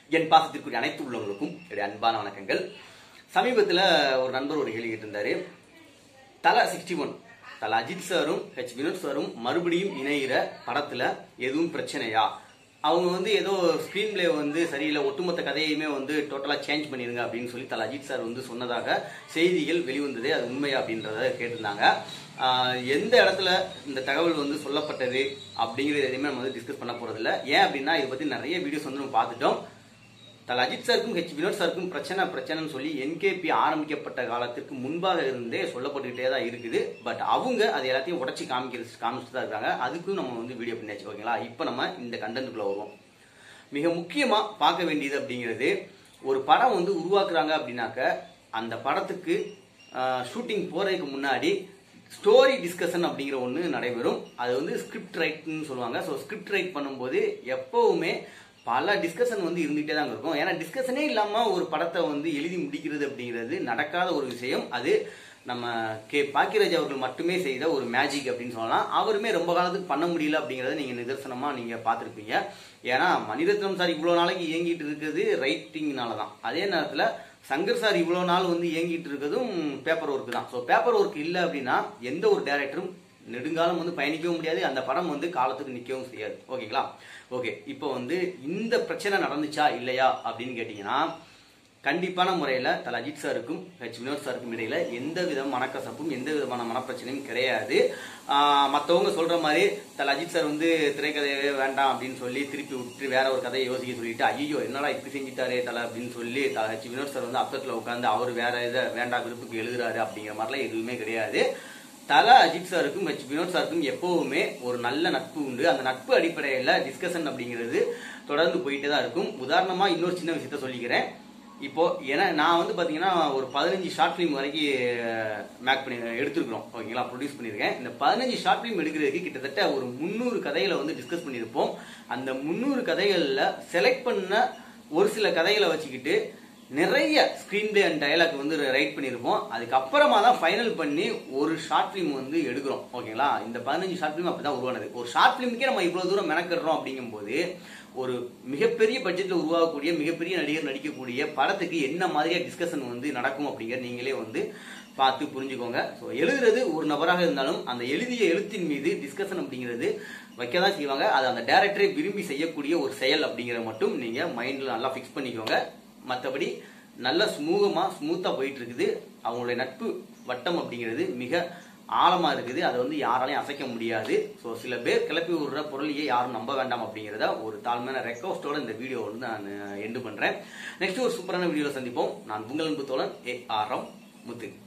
என் பாசத்திற்குரிய அனைத்து உள்ளவங்களுக்கும் என்னுடைய அன்பான வணக்கங்கள் சமீபத்தில் ஒரு நண்பர் ஒரு கேள்வி கேட்டிருந்தாரு தலை சிக்ஸ்டி ஒன் தலை அஜித் சாரும் ஹெச் வினோத் சாரும் மறுபடியும் இணைகிற படத்துல எதுவும் பிரச்சனையா அவங்க வந்து ஏதோ ஸ்க்ரீன் பிளே வந்து சரியில்லை ஒட்டுமொத்த கதையுமே வந்து டோட்டலாக சேஞ்ச் பண்ணிருங்க அப்படின்னு சொல்லி தலை அஜித் சார் வந்து சொன்னதாக செய்திகள் வெளிவந்தது அது உண்மையா அப்படின்றத கேட்டிருந்தாங்க ஆஹ் எந்த இடத்துல இந்த தகவல் வந்து சொல்லப்பட்டது அப்படிங்கிறது எதையுமே நம்ம வந்து டிஸ்கஸ் பண்ண போறதில்ல ஏன் அப்படின்னா இதை பத்தி நிறைய வீடியோஸ் வந்து நம்ம பார்த்துட்டோம் தல அஜித் சாருக்கும் ஹெச் வினோத் சாருக்கும் பிரச்சனை பிரச்சனைன்னு சொல்லி என்கேபி ஆரம்பிக்கப்பட்ட காலத்திற்கு முன்பாக இருந்தே சொல்லப்பட்டுக்கிட்டே தான் இருக்குது பட் அவங்க அது எல்லாத்தையும் உடச்சி காமிக்கிறது காமிச்சிட்டு தான் இருக்காங்க அதுக்கும் நம்ம வந்து வீடியோ பண்ணியாச்சு ஓகேங்களா இப்போ நம்ம இந்த கண்டென்ட்டுக்குள்ள வருவோம் மிக முக்கியமா பார்க்க வேண்டியது அப்படிங்கிறது ஒரு படம் வந்து உருவாக்குறாங்க அப்படின்னாக்க அந்த படத்துக்கு ஷூட்டிங் போறதுக்கு முன்னாடி ஸ்டோரி டிஸ்கஷன் அப்படிங்கிற ஒன்று நடைபெறும் அது வந்து ஸ்கிரிப்ட் ரைட்னு சொல்லுவாங்க ஸோ ஸ்கிரிப்ட் ரைட் பண்ணும்போது எப்பவுமே பல டிஸ்கஷன் வந்து இருந்துகிட்டே தான் இருக்கும் ஏன்னா டிஸ்கஷனே இல்லாமல் ஒரு படத்தை வந்து எழுதி முடிக்கிறது அப்படிங்கிறது நடக்காத ஒரு விஷயம் அது நம்ம கே பாக்கியராஜ் அவர்கள் மட்டுமே செய்த ஒரு மேஜிக் அப்படின்னு சொல்லலாம் அவருமே ரொம்ப காலத்துக்கு பண்ண முடியல அப்படிங்கறத நீங்க நிதர்சனமா நீங்க பார்த்துருப்பீங்க ஏன்னா மணிரத்னம் சார் இவ்வளவு நாளைக்கு இயங்கிட்டு இருக்கிறது ரைட்டிங்னால தான் அதே நேரத்துல சங்கர் சார் இவ்வளவு நாள் வந்து இயங்கிட்டு இருக்கிறதும் பேப்பர் ஒர்க் தான் ஸோ பேப்பர் ஒர்க் இல்லை அப்படின்னா எந்த ஒரு டேரக்டரும் நெடுங்காலம் வந்து பயணிக்கவும் முடியாது அந்த படம் வந்து காலத்துக்கு நிற்கவும் செய்யாது ஓகேங்களா ஓகே இப்போ வந்து இந்த பிரச்சனை நடந்துச்சா இல்லையா அப்படின்னு கேட்டிங்கன்னா கண்டிப்பான முறையில் தல அஜித் சாருக்கும் ஹெச் வினோத் சாருக்கும் இடையில எந்த வித மனக்கசப்பும் எந்த விதமான மனப்பிரச்சனையும் கிடையாது மற்றவங்க சொல்ற மாதிரி தல அஜித் சார் வந்து திரைக்கதையவே வேண்டாம் அப்படின்னு சொல்லி திருப்பி விட்டு வேற ஒரு கதையை யோசிக்க சொல்லிட்டு ஐயோ என்னடா இப்படி செஞ்சுட்டாரே தலை அப்படின்னு சொல்லி தல ஹெச் வினோத் சார் வந்து அப்பத்தில் உட்காந்து அவர் வேற இதை வேண்டாம் விருப்புக்கு எழுதுறாரு அப்படிங்கிற மாதிரிலாம் எதுவுமே கிடையாது தல அஜித் சாருக்கும் ஹெச் வினோத் சாருக்கும் எப்பவுமே ஒரு நல்ல நட்பு உண்டு அந்த நட்பு அடிப்படையில் டிஸ்கஷன் அப்படிங்கிறது தொடர்ந்து போயிட்டே தான் இருக்கும் உதாரணமா இன்னொரு சின்ன விஷயத்த சொல்லிக்கிறேன் இப்போ ஏன்னா நான் வந்து பாத்தீங்கன்னா ஒரு பதினஞ்சு ஷார்ட் ஃபிலிம் வரைக்கும் மேக் பண்ணி எடுத்திருக்கிறோம் ஓகேங்களா ப்ரொடியூஸ் பண்ணியிருக்கேன் இந்த பதினஞ்சு ஷார்ட் ஃபிலிம் எடுக்கிறதுக்கு கிட்டத்தட்ட ஒரு முந்நூறு கதைகளை வந்து டிஸ்கஸ் பண்ணியிருப்போம் அந்த முந்நூறு கதைகளில் செலக்ட் பண்ண ஒரு சில கதைகளை வச்சுக்கிட்டு நிறைய ஸ்க்ரீன் பிளே அண்ட் டயலாக் வந்து ரைட் பண்ணியிருப்போம் அதுக்கப்புறமா தான் ஃபைனல் பண்ணி ஒரு ஷார்ட் ஃபிலிம் வந்து எடுக்கிறோம் ஓகேங்களா இந்த பதினஞ்சு ஷார்ட் ஃபிலிம் அப்படி தான் உருவானது ஒரு ஷார்ட் ஃபிலிமுக்கே நம்ம இவ்வளோ தூரம் மெனக்கிடுறோம் அப்படிங்கும்போது ஒரு மிகப்பெரிய பட்ஜெட்டில் உருவாகக்கூடிய மிகப்பெரிய நடிகர் நடிக்கக்கூடிய படத்துக்கு என்ன மாதிரியா டிஸ்கஷன் வந்து நடக்கும் அப்படிங்கிற நீங்களே வந்து பார்த்து புரிஞ்சுக்கோங்க ஸோ எழுதுறது ஒரு நபராக இருந்தாலும் அந்த எழுதிய எழுத்தின் மீது டிஸ்கஷன் அப்படிங்கிறது வைக்க தான் செய்வாங்க அது அந்த டேரக்டரை விரும்பி செய்யக்கூடிய ஒரு செயல் அப்படிங்கிற மட்டும் நீங்கள் மைண்டில் நல்லா ஃபிக்ஸ் பண்ணிக்கோங்க மற்றபடி நல்ல ஸ்மூகமாக ஸ்மூத்தாக போயிட்டு இருக்குது அவங்களுடைய நட்பு வட்டம் அப்படிங்கிறது மிக ஆழமாக இருக்குது அதை வந்து யாராலையும் அசைக்க முடியாது ஸோ சில பேர் கிளப்பி விடுற பொருளையே யாரும் நம்ப வேண்டாம் அப்படிங்கிறத ஒரு தாழ்மையான ரெக்வஸ்டோட இந்த வீடியோ வந்து நான் எண்டு பண்ணுறேன் நெக்ஸ்ட் ஒரு சூப்பரான வீடியோவில் சந்திப்போம் நான் உங்கள் அன்பு தோழன் ஏ ஆர் எம் முத்து